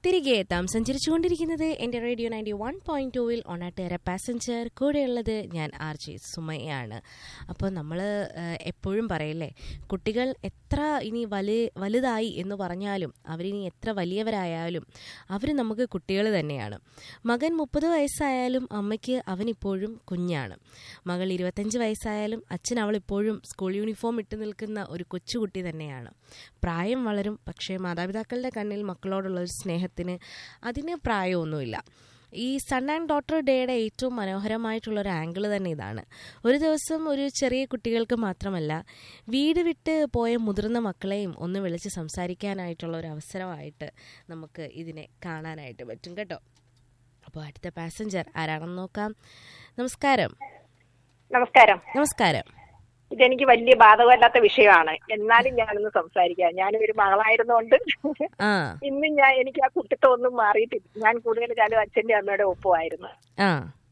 തിരികെ എത്താം സഞ്ചരിച്ചുകൊണ്ടിരിക്കുന്നത് എൻ്റെ റേഡിയോ നയൻറ്റി വൺ പോയിന്റ് ടൂവിൽ ഒണാട്ടുകര പാസഞ്ചർ കൂടെയുള്ളത് ഞാൻ ആർ ജെ സുമയാണ് അപ്പോൾ നമ്മൾ എപ്പോഴും പറയില്ലേ കുട്ടികൾ എത്ര ഇനി വലു വലുതായി എന്ന് പറഞ്ഞാലും അവരിനി എത്ര വലിയവരായാലും അവർ നമുക്ക് കുട്ടികൾ തന്നെയാണ് മകൻ മുപ്പത് വയസ്സായാലും അമ്മയ്ക്ക് അവനിപ്പോഴും കുഞ്ഞാണ് മകൾ ഇരുപത്തഞ്ച് വയസ്സായാലും അച്ഛൻ അവൾ ഇപ്പോഴും സ്കൂൾ യൂണിഫോം ഇട്ട് നിൽക്കുന്ന ഒരു കൊച്ചുകുട്ടി തന്നെയാണ് പ്രായം വളരും പക്ഷേ മാതാപിതാക്കളുടെ കണ്ണിൽ മക്കളോടുള്ള ഒരു സ്നേഹത്തിന് അതിന് പ്രായമൊന്നുമില്ല ഈ സൺ ആൻഡ് ഡോട്ടർ ഡേയുടെ ഏറ്റവും മനോഹരമായിട്ടുള്ള ഒരു ആംഗിൾ തന്നെ ഇതാണ് ഒരു ദിവസം ഒരു ചെറിയ കുട്ടികൾക്ക് മാത്രമല്ല വീട് വിട്ട് പോയ മുതിർന്ന മക്കളെയും ഒന്ന് വിളിച്ച് സംസാരിക്കാനായിട്ടുള്ള ഒരു അവസരമായിട്ട് നമുക്ക് ഇതിനെ കാണാനായിട്ട് പറ്റും കേട്ടോ അപ്പോൾ അടുത്ത പാസഞ്ചർ ആരാണെന്ന് നോക്കാം നമസ്കാരം നമസ്കാരം നമസ്കാരം ഇതെനിക്ക് വലിയ ബാധകമല്ലാത്ത വിഷയമാണ് എന്നാലും ഞാനൊന്ന് സംസാരിക്കാം ഞാനൊരു മകളായിരുന്നുകൊണ്ട് ആ ഇന്ന് ഞാൻ എനിക്ക് ആ കുട്ടിത്വം ഒന്നും മാറിയിട്ടില്ല ഞാൻ കൂടുതൽ കാലം അച്ഛന്റെ അമ്മയുടെ ഒപ്പമായിരുന്നു ആ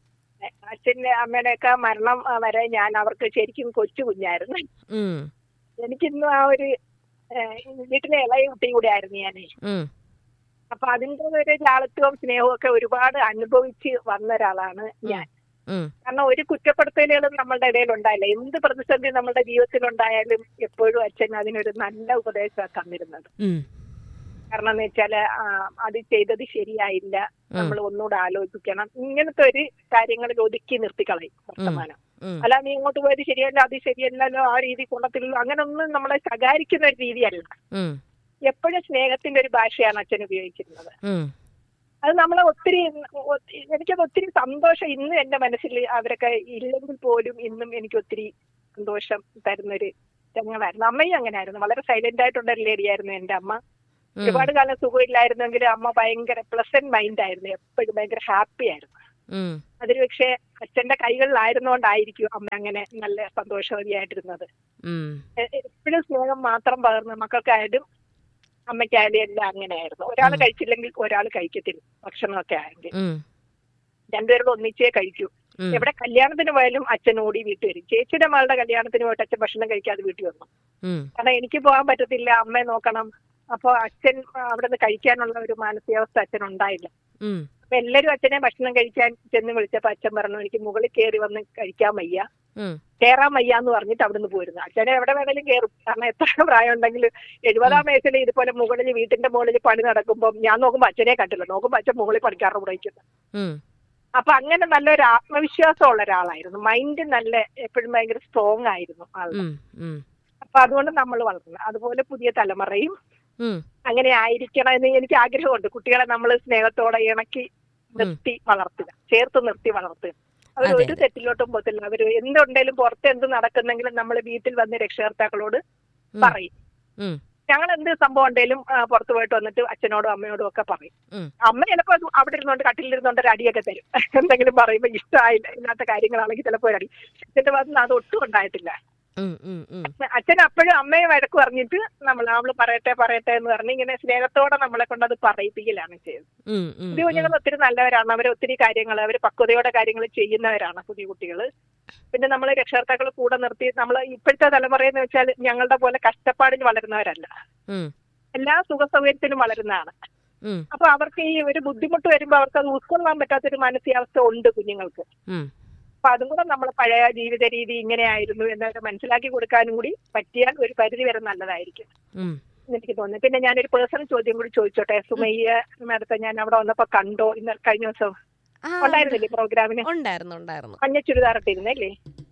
അച്ഛന്റെ അമ്മയുടെ ഒക്കെ മരണം ആ, വരെ ഞാൻ അവർക്ക് ശരിക്കും കൊച്ചു കുഞ്ഞായിരുന്നു ഉം, എനിക്കിന്നും ആ ഒരു ഏഹ്, വീട്ടിലെ ഇളയ കുട്ടി കൂടെ ആയിരുന്നു ഞാൻ ഉം, അപ്പൊ അതിന്റെ ഒരു ലാളിത്യവും സ്നേഹവും ഒക്കെ ഒരുപാട് അനുഭവിച്ച് വന്ന ഒരാളാണ് ഞാൻ ഉം, കാരണം ഒരു കുറ്റപ്പെടുത്തലുകളും നമ്മളുടെ ഇടയിൽ ഉണ്ടായില്ല എന്ത് പ്രതിസന്ധി നമ്മുടെ ജീവിതത്തിൽ ഉണ്ടായാലും എപ്പോഴും അച്ഛൻ അതിനൊരു നല്ല ഉപദേശമാണ് തന്നിരുന്നത് ഉം, കാരണം എന്ന് വെച്ചാല് ആ, അത് ചെയ്തത് ശരിയായില്ല നമ്മൾ ഒന്നുകൂടെ ആലോചിക്കണം ഇങ്ങനത്തെ ഒരു കാര്യങ്ങളിൽ ഒതുക്കി നിർത്തിക്കളയും വർത്തമാനം ഉം. അല്ല നീ ഇങ്ങോട്ട് പോയത് ശരിയല്ല അത് ശരിയല്ലല്ലോ ആ രീതി കൊള്ളത്തില്ലല്ലോ അങ്ങനൊന്നും നമ്മളെ ശകാരിക്കുന്ന ഒരു രീതിയല്ല ഉം, എപ്പോഴും സ്നേഹത്തിന്റെ ഒരു ഭാഷയാണ് അച്ഛൻ ഉപയോഗിച്ചിരുന്നത് ഉം, അത് നമ്മളെ ഒത്തിരി ഒത്തി- എനിക്കത് ഒത്തിരി സന്തോഷം ഇന്നും എന്റെ മനസ്സിൽ അവരൊക്കെ ഇല്ലെങ്കിൽ പോലും ഇന്നും എനിക്ക് ഒത്തിരി സന്തോഷം തരുന്നൊരു രംഗങ്ങളായിരുന്നു അമ്മയും അങ്ങനെയായിരുന്നു വളരെ സൈലന്റ് ആയിട്ടുള്ള ഒരു ലേഡിയായിരുന്നു എന്റെ അമ്മ ഒരുപാട് കാലം സുഖമില്ലായിരുന്നെങ്കിലും അമ്മ ഭയങ്കര പ്ലസന്റ് മൈൻഡ് ആയിരുന്നു എപ്പോഴും ഭയങ്കര ഹാപ്പി ആയിരുന്നു ഉം, അതൊരു പക്ഷേ അച്ഛന്റെ കൈകളിലായിരുന്നുകൊണ്ടായിരിക്കും അമ്മ അങ്ങനെ നല്ല സന്തോഷവതിയായിട്ടിരുന്നത് ഉം, എപ്പോഴും സ്നേഹം മാത്രം പകർന്ന് മക്കൾക്കായാലും അമ്മയ്ക്കായാലും എല്ലാം അങ്ങനെയായിരുന്നു ഒരാൾ കഴിച്ചില്ലെങ്കിൽ ഒരാൾ കഴിക്കത്തില്ല ഭക്ഷണമൊക്കെ ആയെങ്കിൽ ഉം, രണ്ടുപേരും ഒന്നിച്ചേ കഴിക്കൂ ഉം. എവിടെ കല്യാണത്തിന് പോയാലും അച്ഛൻ ഓടി വീട്ടിൽ വരും ചേച്ചിയുടെ മകളുടെ കല്യാണത്തിന് പോയിട്ട് അച്ഛൻ ഭക്ഷണം കഴിക്കാതെ വീട്ടിൽ വന്നു ഉം, കാരണം എനിക്ക് പോകാൻ പറ്റത്തില്ല അമ്മയെ നോക്കണം അപ്പൊ അച്ഛൻ ആ, അവിടെ നിന്ന് കഴിക്കാനുള്ള ഒരു മാനസികാവസ്ഥ അച്ഛൻ ഉണ്ടായില്ല ഉം, അപ്പൊ എല്ലാരും അച്ഛനെ ഭക്ഷണം കഴിക്കാൻ ചെന്ന് വിളിച്ചപ്പോ അച്ഛൻ പറഞ്ഞു എനിക്ക് മുകളിൽ കയറി വന്ന് കഴിക്കാൻ വയ്യ ഉം, കയറാൻ വയ്യ എന്ന് പറഞ്ഞിട്ട് അവിടുന്ന് പോയിരുന്നു അച്ഛനെ എവിടെ വേണേലും കയറും കാരണം എത്ര പ്രായം ഉണ്ടെങ്കിലും എഴുപതാം വയസ്സിൽ ഇതുപോലെ മുകളിൽ വീട്ടിന്റെ മുകളിൽ പണി നടക്കുമ്പോൾ ഞാൻ നോക്കുമ്പോൾ അച്ഛനെ കണ്ടില്ല നോക്കുമ്പോൾ അച്ഛൻ മുകളിൽ പണിക്കാരുടെ കൂടെ ഇരിക്കുന്നു ഉം, അപ്പൊ അങ്ങനെ നല്ലൊരു ആത്മവിശ്വാസമുള്ള ഒരാളായിരുന്നു മൈൻഡ് നല്ല എപ്പോഴും ഭയങ്കര സ്ട്രോങ് ആയിരുന്നു ആൾ ഉം, ഉം, അപ്പൊ അതുകൊണ്ട് നമ്മൾ വളർന്നു അതുപോലെ പുതിയ തലമുറയും ഉം, അങ്ങനെ ആയിരിക്കണം എന്ന് എനിക്ക് ആഗ്രഹമുണ്ട് കുട്ടികളെ നമ്മൾ സ്നേഹത്തോടെ ഇണക്കി നിർത്തി വളർത്തുക ചേർത്ത് നിർത്തി വളർത്തുക അവർ അതെ, ഒരു തെറ്റിലോട്ടും പോകത്തില്ല അവർ എന്തുണ്ടെങ്കിലും പുറത്ത് എന്ത് നടക്കുന്നെങ്കിലും നമ്മൾ വീട്ടിൽ വന്ന് രക്ഷകർത്താക്കളോട് പറയും ഉം, ഞങ്ങൾ എന്ത് സംഭവം ഉണ്ടെങ്കിലും ആ, പുറത്ത് പോയിട്ട് വന്നിട്ട് അച്ഛനോടും അമ്മയോടും ഒക്കെ പറയും ഉം. അമ്മ ചിലപ്പോ അത് അവിടെ ഇരുന്നോണ്ട് കട്ടിലിരുന്നോണ്ട് ഒരു അടിയൊക്കെ തരും എന്തെങ്കിലും പറയുമ്പോ ഇഷ്ടമായില്ല ഇല്ലാത്ത കാര്യങ്ങളാണെങ്കിൽ ചിലപ്പോ ഒരു അടി അച്ഛന്റെ ഭാഗത്ത് നിന്ന് അത് ഒട്ടും ഉണ്ടായിട്ടില്ല ഉം, ഉം, ഉം, അച്ഛൻ അപ്പോഴും അമ്മയെ വഴക്ക് പറഞ്ഞിട്ട് നമ്മൾ അവള് പറയട്ടെ പറയട്ടെ എന്ന് പറഞ്ഞ് ഇങ്ങനെ സ്നേഹത്തോടെ നമ്മളെ കൊണ്ട് അത് പറയിപ്പിക്കലാണ് ചെയ്തത് ഉം, ഉം, പുതിയ കുഞ്ഞുങ്ങൾ ഒത്തിരി നല്ലവരാണ് അവർ ഒത്തിരി കാര്യങ്ങൾ അവർ പക്വതയോടെ കാര്യങ്ങൾ ചെയ്യുന്നവരാണ് പുതിയ കുട്ടികൾ പിന്നെ നമ്മൾ രക്ഷകർത്താക്കൾ കൂടെ നിർത്തി നമ്മൾ ഇപ്പോഴത്തെ തലമുറയെന്ന് വെച്ചാൽ ഞങ്ങളുടെ പോലെ കഷ്ടപ്പാടിൽ വളരുന്നവരല്ല ഉം, എല്ലാ സുഖ സൗകര്യത്തിലും വളരുന്നതാണ് ഉം, അപ്പൊ അവർക്ക് ഈ ഒരു ബുദ്ധിമുട്ട് വരുമ്പോൾ അവർക്ക് അത് ഉൾക്കൊള്ളാൻ പറ്റാത്തൊരു മാനസികാവസ്ഥ ഉണ്ട് കുഞ്ഞുങ്ങൾക്ക് ഉം, അപ്പൊ അതും കൂടെ നമ്മൾ പഴയ ജീവിത രീതി ഇങ്ങനെയായിരുന്നു എന്നൊക്കെ മനസ്സിലാക്കി കൊടുക്കാനും കൂടി പറ്റിയാൽ ഒരു പരിധി വരെ നല്ലതായിരിക്കും ഉം. എന്ന് എനിക്ക് തോന്നുന്നു പിന്നെ ഞാനൊരു പേഴ്സണൽ ചോദ്യം കൂടി ചോദിച്ചോട്ടെ സുമയ്യ മാഡത്തെ ഞാൻ അവിടെ വന്നപ്പോ കണ്ടോ ഇന്ന് കഴിഞ്ഞ ദിവസം ആ, ഉണ്ടായിരുന്നില്ലേ പ്രോഗ്രാമിന് ഉണ്ടായിരുന്നു ഉണ്ടായിരുന്നു മഞ്ഞ ചുരിദാർ ഇട്ടിരുന്നല്ലേ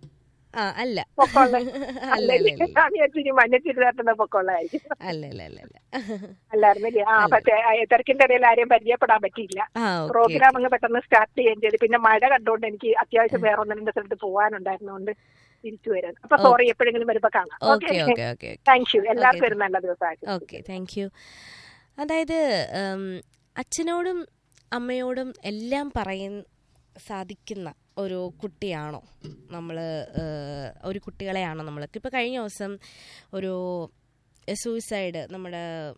ആ അല്ല പൊക്കമുള്ള അല്ല അല്ല അല്ല ഞാൻ വിചാരിച്ചു ഇനി മഞ്ഞ ചുരിദാറിന്റെ പൊക്കമുള്ളതായിരിക്കും അല്ല അല്ല അല്ല അല്ല അല്ലായിരുന്നല്ലേ ആ പക്ഷേ ആ, തിരക്കിന്റെ ഇടയിൽ ആരെയും പരിചയപ്പെടാൻ പറ്റിയില്ല ആ ഓക്കെ പ്രോഗ്രാം അങ്ങ് പെട്ടെന്ന് സ്റ്റാർട്ട് ചെയ്യാൻ ചെയ്തു പിന്നെ മഴ കണ്ടുകൊണ്ട് എനിക്ക് അത്യാവശ്യം വേറെ ഒന്ന് രണ്ട് സ്ഥലത്ത് പോകാനുണ്ടായിരുന്നോണ്ട് തിരിച്ചു വരാൻ അപ്പൊ സോറി എപ്പോഴെങ്കിലും വരുമ്പോ കാണാം okay okay okay okay thank you എല്ലാവർക്കും ഒരു നല്ല ദിവസമായിരുന്നു ഓക്കെ താങ്ക് യു അതായത് ഉം, അച്ഛനോടും അമ്മയോടും എല്ലാം പറയാൻ സാധിക്കുന്ന ഒരു കുട്ടിയാണോ നമ്മൾ ഒരു കുട്ടികളെയാണോ നമ്മൾക്ക് ഇപ്പോൾ കഴിഞ്ഞ ദിവസം ഒരു സൂയിസൈഡ് നമ്മുടെ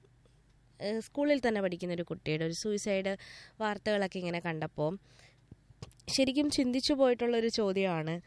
ഏഹ്, സ്കൂളിൽ തന്നെ പഠിക്കുന്ന ഒരു കുട്ടിയുടെ ഒരു സൂയിസൈഡ് വാർത്തകളൊക്കെ ഇങ്ങനെ കണ്ടപ്പോൾ ശരിക്കും ചിന്തിച്ചു പോയിട്ടുള്ളൊരു ചോദ്യമാണ്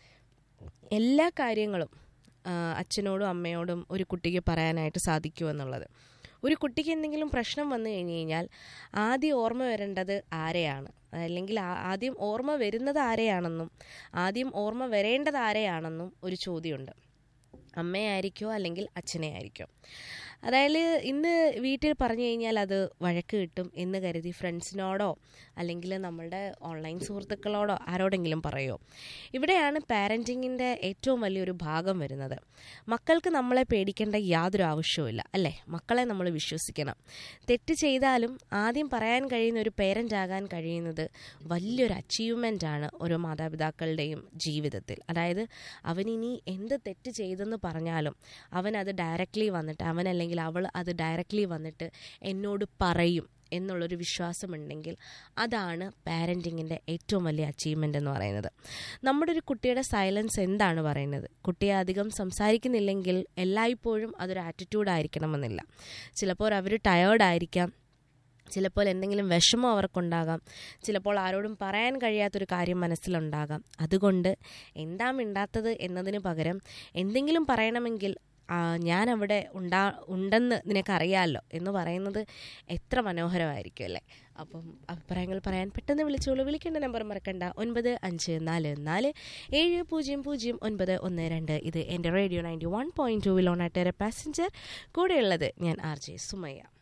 എല്ലാ കാര്യങ്ങളും ആ, അച്ഛനോടും അമ്മയോടും ഒരു കുട്ടിക്ക് പറയാനായിട്ട് സാധിക്കുമെന്നുള്ളത് ഒരു കുട്ടിക്ക് എന്തെങ്കിലും പ്രശ്നം വന്നു കഴിഞ്ഞ് കഴിഞ്ഞാൽ ആദ്യം ഓർമ്മ വരേണ്ടത് ആരെയാണ് അല്ലെങ്കിൽ ആ- ആദ്യം ഓർമ്മ വരുന്നത് ആരെയാണെന്നും ആദ്യം ഓർമ്മ വരേണ്ടത് ആരെയാണെന്നും ഒരു ചോദ്യമുണ്ട് അമ്മയായിരിക്കോ അല്ലെങ്കിൽ അച്ഛനെ ആയിരിക്കോ അതായത് ഇന്ന് വീട്ടിൽ പറഞ്ഞു കഴിഞ്ഞാൽ അത് വഴക്ക് കിട്ടും എന്ന് കരുതി ഫ്രണ്ട്സിനോടോ അല്ലെങ്കിൽ നമ്മളുടെ ഓൺലൈൻ സുഹൃത്തുക്കളോടോ ആരോടെങ്കിലും പറയുമോ ഇവിടെയാണ് പാരൻറ്റിങ്ങിൻ്റെ ഏറ്റവും വലിയൊരു ഭാഗം വരുന്നത് മക്കൾക്ക് നമ്മളെ പേടിക്കേണ്ട യാതൊരു ആവശ്യവുമില്ല അല്ലേ മക്കളെ നമ്മൾ വിശ്വസിക്കണം തെറ്റ് ചെയ്താലും ആദ്യം പറയാൻ കഴിയുന്ന ഒരു പേരൻ്റ് ആകാൻ കഴിയുന്നത് വലിയൊരു അച്ചീവ്മെൻ്റ് ആണ് ഓരോ മാതാപിതാക്കളുടെയും ജീവിതത്തിൽ അതായത് അവനിനി എന്ത് തെറ്റ് ചെയ്തെന്ന് പറഞ്ഞാലും അവൻ അത് ഡയറക്റ്റ്ലി വന്നിട്ട് അവൻ അല്ലെങ്കിൽ അവൾ അത് ഡയറക്റ്റ്ലി വന്നിട്ട് എന്നോട് പറയും എന്നുള്ളൊരു വിശ്വാസമുണ്ടെങ്കിൽ അതാണ് പാരൻറ്റിങ്ങിൻ്റെ ഏറ്റവും വലിയ അച്ചീവ്മെൻ്റ് എന്ന് പറയുന്നത് നമ്മുടെ ഒരു കുട്ടിയുടെ സൈലൻസ് എന്താണ് പറയുന്നത് കുട്ടിയെ അധികം സംസാരിക്കുന്നില്ലെങ്കിൽ എല്ലായ്പ്പോഴും അതൊരു ആറ്റിറ്റ്യൂഡ് ആയിരിക്കണമെന്നില്ല ചിലപ്പോൾ അവർ ടയേർഡായിരിക്കാം ചിലപ്പോൾ എന്തെങ്കിലും വിഷമം അവർക്കുണ്ടാകാം ചിലപ്പോൾ ആരോടും പറയാൻ കഴിയാത്തൊരു കാര്യം മനസ്സിലുണ്ടാകാം അതുകൊണ്ട് എന്താ മിണ്ടാത്തത് എന്നതിന് പകരം എന്തെങ്കിലും പറയണമെങ്കിൽ ആ, ഞാൻ അവിടെ ഉണ്ടാ ഉണ്ടെന്ന് നിനക്കറിയാമല്ലോ എന്ന് പറയുന്നത് എത്ര മനോഹരമായിരിക്കും അല്ലേ അപ്പം അഭിപ്രായങ്ങൾ പറയാൻ പെട്ടെന്ന് വിളിച്ചോളൂ വിളിക്കേണ്ട നമ്പർ മറക്കണ്ട ഒൻപത് അഞ്ച് നാല് നാല് ഏഴ് പൂജ്യം പൂജ്യം ഒൻപത് ഒന്ന് രണ്ട് ഇത് എൻ്റെ റേഡിയോ നയൻറ്റി വൺ പോയിൻറ്റ് ടൂവിൽ ഓണാട്ടേറെ പാസഞ്ചർ കൂടെയുള്ളത് ഞാൻ ആർ ജെ സുമയ്യ